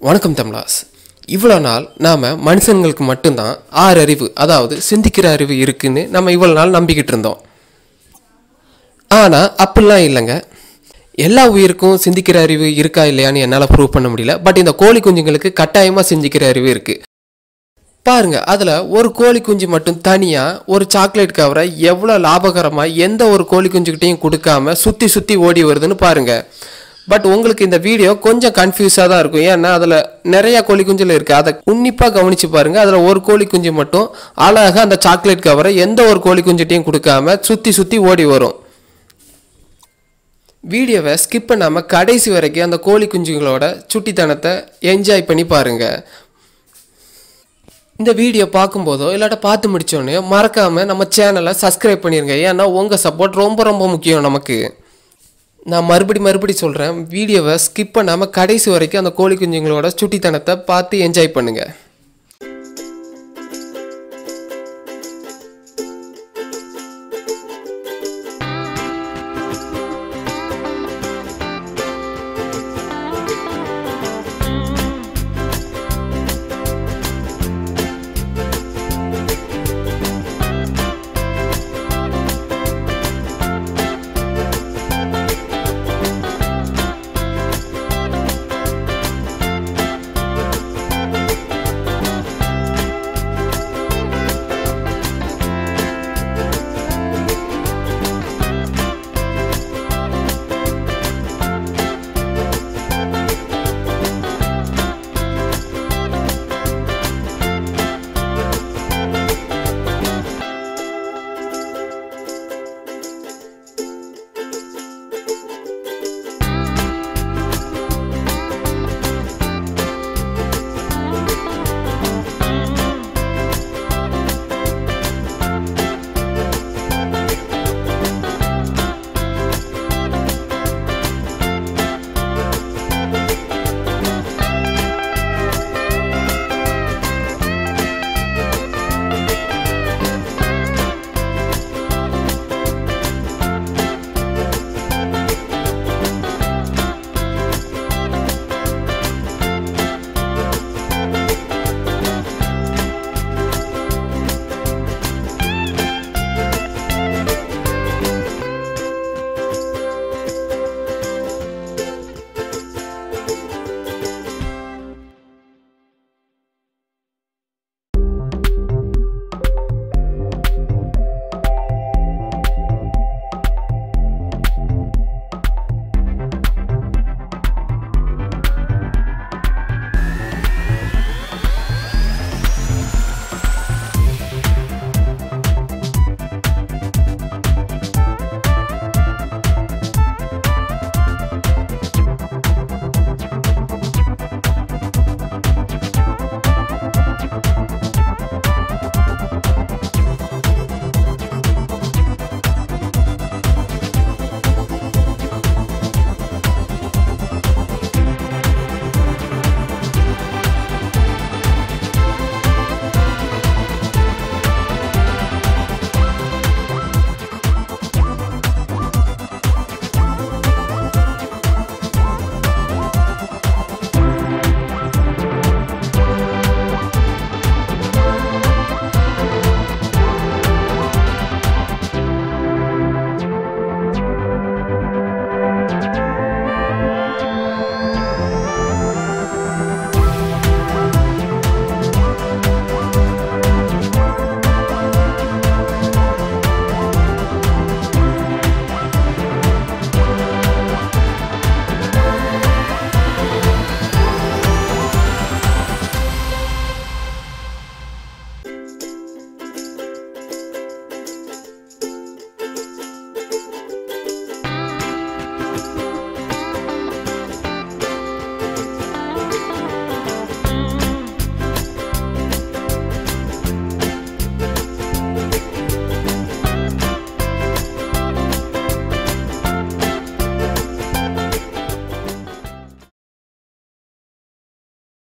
வணக்கம் தமிழாஸ் இவ்வளோ நாள் நாம் மனுஷங்களுக்கு மட்டும்தான் ஆறு அறிவு அதாவது சிந்திக்கிற அறிவு இருக்குன்னு நம்ம இவ்வளோ நாள் நம்பிக்கிட்டு இருந்தோம் ஆனால் அப்படிலாம் இல்லைங்க எல்லா உயிருக்கும் சிந்திக்கிற அறிவு இருக்கா இல்லையான்னு என்னால் ப்ரூவ் பண்ண முடியல பட் இந்த கோழி குஞ்சுங்களுக்கு கட்டாயமாக சிந்திக்கிற அறிவு இருக்குது பாருங்க அதில் ஒரு கோழி குஞ்சு மட்டும் தனியாக ஒரு சாக்லேட் கவரை எவ்வளோ லாபகரமாக எந்த ஒரு கோழி குஞ்சுக்கிட்டையும் கொடுக்காம சுற்றி சுற்றி ஓடி வருதுன்னு பாருங்க பட் உங்களுக்கு இந்த வீடியோ கொஞ்சம் கன்ஃபியூஸாக தான் இருக்கும் ஏன்னா அதில் நிறைய கோழி குஞ்சுல இருக்குது அதை உன்னிப்பாக கவனித்து பாருங்க அதில் ஒரு கோழி குஞ்சு மட்டும் அழகாக அந்த சாக்லேட் கவரை எந்த ஒரு கோழி குஞ்சுட்டையும் கொடுக்காம சுற்றி சுற்றி ஓடி வரும் வீடியோவை ஸ்கிப் பண்ணாமல் கடைசி வரைக்கும் அந்த கோழி குஞ்சுங்களோட சுட்டித்தனத்தை என்ஜாய் பண்ணி பாருங்கள் இந்த வீடியோ பார்க்கும்போதோ இல்லாட்ட பார்த்து முடிச்சோடனே மறக்காமல் நம்ம சேனலை சப்ஸ்கிரைப் பண்ணிடுங்க ஏன்னா உங்கள் சப்போர்ட் ரொம்ப ரொம்ப முக்கியம் நமக்கு நான் மறுபடி மறுபடி சொல்கிறேன் வீடியோவை ஸ்கிப் பண்ணாமல் கடைசி வரைக்கும் அந்த கோழி குஞ்சுங்களோட சுட்டித்தனத்தை பார்த்து என்ஜாய் பண்ணுங்கள்